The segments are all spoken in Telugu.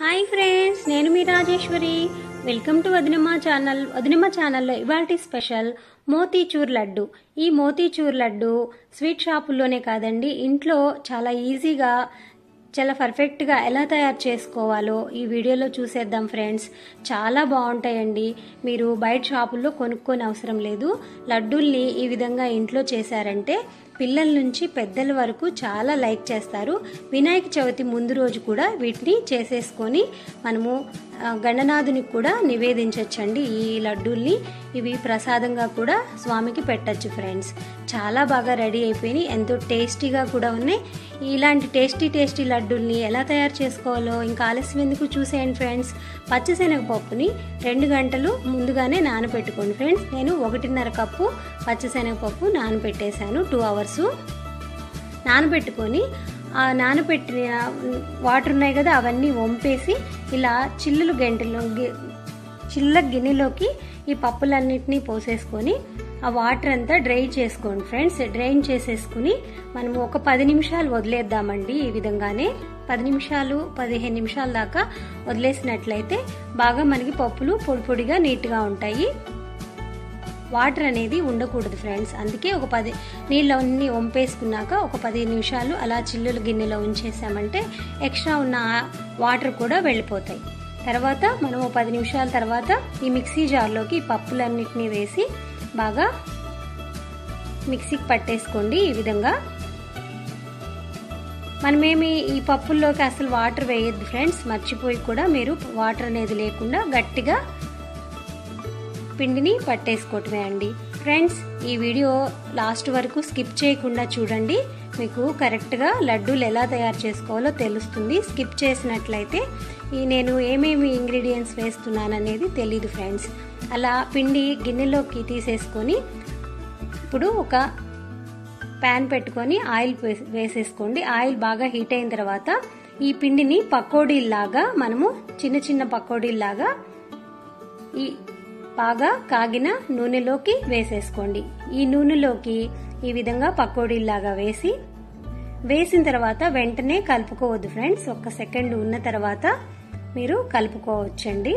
హాయ్ ఫ్రెండ్స్ నేను మీ Rajeshwari welcome to Vadinamma channel Vadinamma ఛానల్లో ఇవాళ స్పెషల్ మోతీచూర్ లడ్డు ఈ మోతీచూర్ లడ్డు స్వీట్ షాపుల్లోనే కాదండి ఇంట్లో చాలా ఈజీగా చాలా పర్ఫెక్ట్గా ఎలా తయారు చేసుకోవాలో ఈ వీడియోలో చూసేద్దాం ఫ్రెండ్స్ చాలా బాగుంటాయండి మీరు బయట షాపుల్లో కొనుక్కొని అవసరం లేదు లడ్డూల్ని ఈ విధంగా ఇంట్లో చేశారంటే పిల్లల నుంచి పెద్దల వరకు చాలా లైక్ చేస్తారు వినాయక చవితి ముందు రోజు కూడా వీటిని చేసేసుకొని మనము ఆ, గణనాథునికి కూడా నివేదించవచ్చండి ఈ లడ్డూల్ని ఇవి ప్రసాదంగా కూడా స్వామికి పెట్టచ్చు ఫ్రెండ్స్ చాలా బాగా రెడీ అయిపోయి ఎంతో టేస్టీగా కూడా ఉన్నాయి ఇలాంటి టేస్టీ టేస్టీ లడ్డూల్ని ఎలా తయారు చేసుకోవాలో ఇంకా ఆలస్యం ఎందుకు చూసేయండి ఫ్రెండ్స్ పచ్చిశనగపప్పుని రెండు గంటలు ముందుగానే నానబెట్టుకోండి ఫ్రెండ్స్ నేను ఒకటిన్నర కప్పు పచ్చిశనగపప్పు నానబెట్టేశాను టూ అవర్స్ నానబెట్టుకొని ఆ నానబెట్టిన వాటర్ ఉన్నాయి కదా అవన్నీ వంపేసి ఇలా చిల్లులు గంటలో గి- చిల్ల గిన్నెలోకి ఈ పప్పులన్నిటినీ పోసేసుకొని ఆ వాటర్ అంతా డ్రై చేసుకోండి ఫ్రెండ్స్ డ్రైన్ చేసేసుకుని మనము ఒక పది నిమిషాలు వదిలేద్దామండి ఈ విధంగానే పది నిమిషాలు పదిహేను నిమిషాల దాకా వదిలేసినట్లయితే బాగా మనకి పప్పులు పొడి పొడిగా నీట్గా ఉంటాయి వాటర్ అనేది ఉండకూడదు ఫ్రెండ్స్ అందుకే ఒక పది నీళ్ళన్నీ వంపేసుకున్నాక ఒక పది నిమిషాలు అలా చిల్లుల గిన్నెలో ఉంచేసామంటే ఎక్స్ట్రా ఉన్న వాటర్ కూడా వెళ్ళిపోతాయి తర్వాత మనం ఒక పది నిమిషాల తర్వాత ఈ మిక్సీ జార్లోకి ఈ పప్పులన్నిటినీ వేసి బాగా మిక్సీకి పట్టేసుకోండి ఈ విధంగా మనమేమి ఈ పప్పుల్లోకి అసలు వాటర్ వేయద్దు ఫ్రెండ్స్ మర్చిపోయి కూడా మీరు వాటర్ అనేది లేకుండా గట్టిగా పిండిని పట్టేసుకోవటమే అండి ఫ్రెండ్స్ ఈ వీడియో లాస్ట్ వరకు స్కిప్ చేయకుండా చూడండి మీకు కరెక్ట్గా లడ్డూలు ఎలా తయారు చేసుకోవాలో తెలుస్తుంది స్కిప్ చేసినట్లయితే ఈ నేను ఏమేమి ఇంగ్రీడియంట్స్ వేస్తున్నాను అనేది తెలీదు ఫ్రెండ్స్ అలా పిండి గిన్నెలోకి తీసేసుకొని ఇప్పుడు ఒక ప్యాన్ పెట్టుకొని ఆయిల్ వేస్- వేసేసుకోండి ఆయిల్ బాగా హీట్ అయిన తర్వాత ఈ పిండిని పకోడీల్లాగా మనము చిన్న చిన్న పకోడీల్లాగా ఈ బాగా కాగిన నూనెలోకి వేసేసుకోండి ఈ నూనెలోకి ఈ విధంగా పకోడీలాగా వేసి వేసిన తర్వాత వెంటనే కలుపుకోవద్దు ఫ్రెండ్స్ ఒక్క సెకండ్ ఉన్న తర్వాత మీరు కలుపుకోవచ్చండి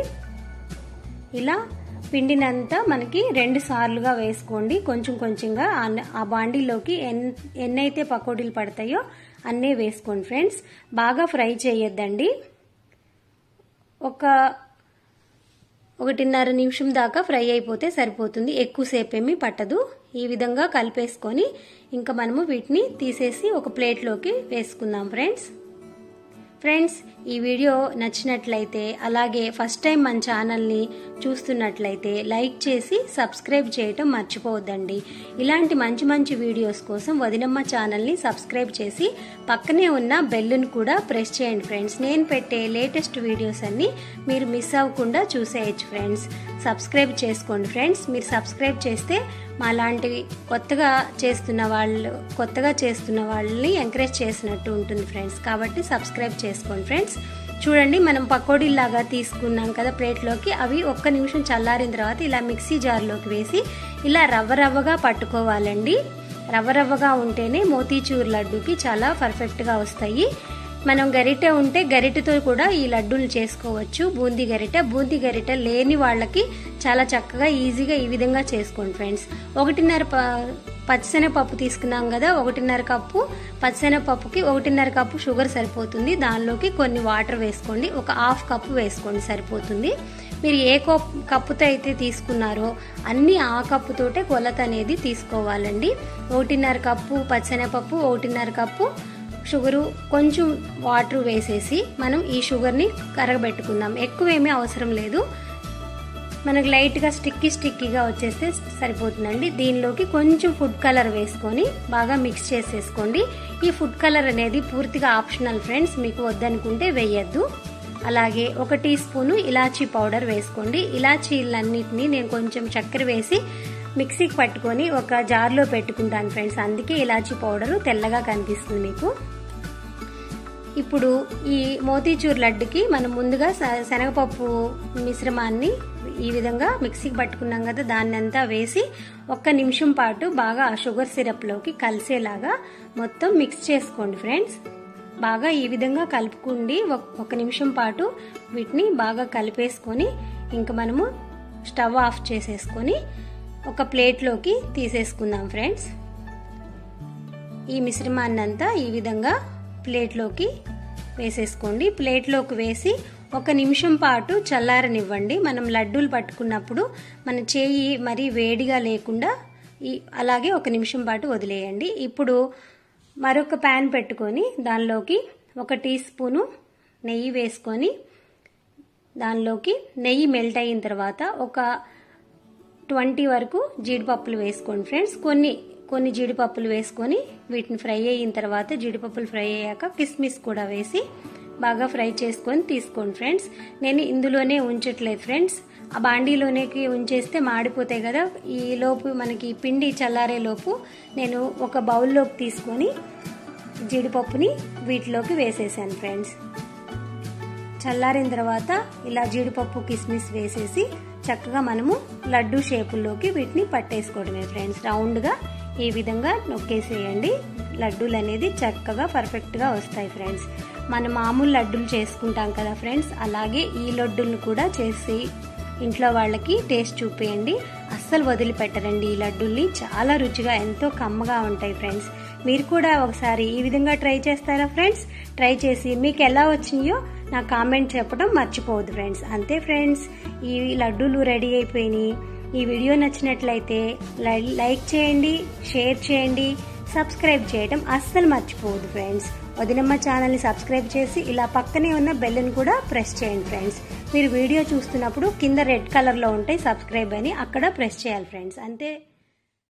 ఇలా పిండినంతా మనకి రెండు సార్లుగా వేసుకోండి కొంచెం కొంచెంగా ఆ- ఆ బాండీలోకి ఎన్ ఎన్నైతే పకోడీలు పడతాయో అన్నే వేసుకోండి ఫ్రెండ్స్ బాగా ఫ్రై చేయొద్దండి ఒక ఒకటిన్నర నిమిషం దాకా ఫ్రై అయిపోతే సరిపోతుంది ఎక్కువసేపు ఏమీ పట్టదు ఈ విధంగా కలిపేసుకొని ఇంకా మనము వీటిని తీసేసి ఒక ప్లేట్లోకి వేసుకుందాం ఫ్రెండ్స్ ఫ్రెండ్స్ ఈ వీడియో నచ్చినట్లయితే అలాగే ఫస్ట్ టైం మన ఛానల్ని చూస్తున్నట్లయితే లైక్ చేసి సబ్స్క్రైబ్ చేయటం మర్చిపోవద్దండి ఇలాంటి మంచి మంచి వీడియోస్ కోసం వదినమ్మ ఛానల్ని సబ్స్క్రైబ్ చేసి పక్కనే ఉన్న బెల్లును కూడా ప్రెస్ చేయండి ఫ్రెండ్స్ నేను పెట్టే లేటెస్ట్ వీడియోస్ అన్ని మీరు మిస్ అవ్వకుండా చూసేయచ్చు ఫ్రెండ్స్ సబ్స్క్రైబ్ చేసుకోండి ఫ్రెండ్స్ మీరు సబ్స్క్రైబ్ చేస్తే మా లాంటివి కొత్తగా చేస్తున్న వాళ్ళు కొత్తగా చేస్తున్న వాళ్ళని ఎంకరేజ్ చేసినట్టు ఉంటుంది ఫ్రెండ్స్ కాబట్టి సబ్స్క్రైబ్ చేసుకోండి ఫ్రెండ్స్ చూడండి మనం పకోడీలాగా తీసుకున్నాం కదా ప్లేట్లోకి అవి ఒక్క నిమిషం చల్లారిన తర్వాత ఇలా మిక్సీ జార్లోకి వేసి ఇలా రవ్వ రవ్వగా పట్టుకోవాలండి రవ్వ రవ్వగా ఉంటేనే మోతీచూర్ లడ్డూకి చాలా పర్ఫెక్ట్గా వస్తాయి మనం గరిటె ఉంటే గరిటెతో కూడా ఈ లడ్డూలు చేసుకోవచ్చు బూందీ గరిటె బూందీ గరిటె లేని వాళ్ళకి చాలా చక్కగా ఈజీగా ఈ విధంగా చేసుకోండి ఫ్రెండ్స్ ఒకటిన్నర ప- పచ్చిశనగపప్పు తీసుకున్నాం కదా ఒకటిన్నర కప్పు పచ్చిశనగపప్పుకి ఒకటిన్నర కప్పు షుగర్ సరిపోతుంది దానిలోకి కొన్ని వాటర్ వేసుకోండి ఒక హాఫ్ కప్పు వేసుకోండి సరిపోతుంది మీరు ఏ కప్ కప్పుతో అయితే తీసుకున్నారో అన్ని ఆ కప్పుతోటే కొలత అనేది తీసుకోవాలండి ఒకటిన్నర కప్పు పచ్చిశనగపప్పు ఒకటిన్నర కప్పు షుగరు కొంచెం వాటర్ వేసేసి మనం ఈ షుగర్ని కరగబెట్టుకుందాం ఎక్కువేమీ అవసరం లేదు మనకు లైట్గా స్టిక్కీ స్టిక్కీగా వచ్చేస్తే సరిపోతుందండి దీనిలోకి కొంచెం ఫుడ్ కలర్ వేసుకొని బాగా మిక్స్ చేసేసుకోండి ఈ ఫుడ్ కలర్ అనేది పూర్తిగా ఆప్షనల్ ఫ్రెండ్స్ మీకు వద్దనుకుంటే వేయద్దు అలాగే ఒక టీ స్పూను ఇలాచీ పౌడర్ వేసుకోండి ఇలాచీలన్నిటిని నేను కొంచెం చక్కెర వేసి మిక్సీకి పట్టుకొని ఒక జార్లో పెట్టుకుంటాను ఫ్రెండ్స్ అందుకే ఇలాచీ పౌడరు తెల్లగా కనిపిస్తుంది మీకు ఇప్పుడు ఈ మోతీచూర్ లడ్డుకి మనం ముందుగా శ- శనగపప్పు మిశ్రమాన్ని ఈ విధంగా మిక్సీకి పట్టుకున్నాం కదా దాన్ని అంతా వేసి ఒక్క నిమిషం పాటు బాగా ఆ షుగర్ సిరప్లోకి కలిసేలాగా మొత్తం మిక్స్ చేసుకోండి ఫ్రెండ్స్ బాగా ఈ విధంగా కలుపుకుండి ఒక నిమిషం పాటు వీటిని బాగా కలిపేసుకొని ఇంకా మనము స్టవ్ ఆఫ్ చేసేసుకొని ఒక ప్లేట్లోకి తీసేసుకుందాం ఫ్రెండ్స్ ఈ మిశ్రమాన్ని అంతా ఈ విధంగా ప్లేట్లోకి వేసేసుకోండి ప్లేట్లోకి వేసి ఒక నిమిషం పాటు చల్లారనివ్వండి మనం లడ్డూలు పట్టుకున్నప్పుడు మన చేయి మరీ వేడిగా లేకుండా ఈ అలాగే ఒక నిమిషం పాటు వదిలేయండి ఇప్పుడు మరొక ప్యాన్ పెట్టుకొని దానిలోకి ఒక టీ స్పూను నెయ్యి వేసుకొని దానిలోకి నెయ్యి మెల్ట్ అయిన తర్వాత ఒక ట్వంటీ వరకు జీడిపప్పులు వేసుకోండి ఫ్రెండ్స్ కొన్ని కొన్ని జీడిపప్పులు వేసుకొని వీటిని ఫ్రై అయిన తర్వాత జీడిపప్పులు ఫ్రై అయ్యాక కిస్మిస్ కూడా వేసి బాగా ఫ్రై చేసుకొని తీసుకోండి ఫ్రెండ్స్ నేను ఇందులోనే ఉంచట్లేదు ఫ్రెండ్స్ ఆ బాండీలోనేకి ఉంచేస్తే మాడిపోతాయి కదా ఈ లోపు మనకి పిండి చల్లారే లోపు నేను ఒక బౌల్లోకి తీసుకొని జీడిపప్పుని వీటిలోకి వేసేసాను ఫ్రెండ్స్ చల్లారిన తర్వాత ఇలా జీడిపప్పు కిస్మిస్ వేసేసి చక్కగా మనము లడ్డు షేపుల్లోకి వీటిని పట్టేసుకోవడమే ఫ్రెండ్స్ రౌండ్గా ఈ విధంగా నొక్కేసేయండి లడ్డూలు అనేది చక్కగా పర్ఫెక్ట్గా వస్తాయి ఫ్రెండ్స్ మనం మామూలు లడ్డూలు చేసుకుంటాం కదా ఫ్రెండ్స్ అలాగే ఈ లడ్డూలను కూడా చేసి ఇంట్లో వాళ్ళకి టేస్ట్ చూపేయండి అస్సలు వదిలిపెట్టరండి ఈ లడ్డూల్ని చాలా రుచిగా ఎంతో కమ్మగా ఉంటాయి ఫ్రెండ్స్ మీరు కూడా ఒకసారి ఈ విధంగా ట్రై చేస్తారా ఫ్రెండ్స్ ట్రై చేసి మీకు ఎలా వచ్చినాయో నా కామెంట్ చెప్పడం మర్చిపోవద్దు ఫ్రెండ్స్ అంతే ఫ్రెండ్స్ ఈ లడ్డూలు రెడీ అయిపోయినాయి ఈ వీడియో నచ్చినట్లయితే లైక్ చేయండి షేర్ చేయండి సబ్స్క్రైబ్ చేయడం అస్సలు మర్చిపోవద్దు ఫ్రెండ్స్ వదినమ్మ ఛానల్ని సబ్స్క్రైబ్ చేసి ఇలా పక్కనే ఉన్న బెల్ని కూడా ప్రెస్ చేయండి ఫ్రెండ్స్ మీరు వీడియో చూస్తున్నప్పుడు కింద రెడ్ కలర్లో ఉంటాయి సబ్స్క్రైబ్ అని అక్కడ ప్రెస్ చేయాలి ఫ్రెండ్స్ అంతే